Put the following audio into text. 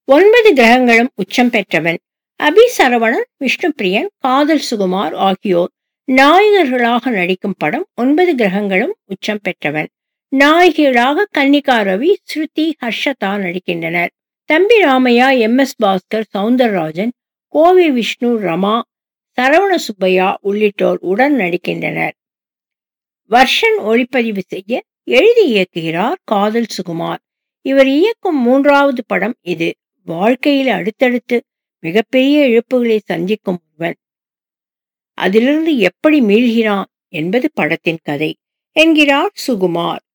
ஒன்பது கிரகங்களும் உச்சம் பெற்றவன் அபி சரவணன் விஷ்ணுபிரியன் காதல் சுகுமார் ஆகியோர் நாயகர்களாக நடிக்கும் படம் ஒன்பது கிரகங்களும் உச்சம் பெற்றவன் நாயகிகளாக கன்னிகா ரவி ஸ்ருதி ஹர்ஷதா நடிக்கின்றனர் தம்பி ராமையா எம் எஸ் பாஸ்கர் சவுந்தரராஜன் கோவி விஷ்ணு ரமா சரவண சுப்பையா உள்ளிட்டோர் உடன் நடிக்கின்றனர் வர்ஷன் ஒளிப்பதிவு செய்ய எழுதி இயக்குகிறார் காதல் சுகுமார் இவர் இயக்கும் மூன்றாவது படம் இது வாழ்க்கையில் அடுத்தடுத்து மிகப்பெரிய இழப்புகளை சந்திக்கும் ஒருவன் அதிலிருந்து எப்படி மீள்கிறான் என்பது படத்தின் கதை என்கிறார் சுகுமார்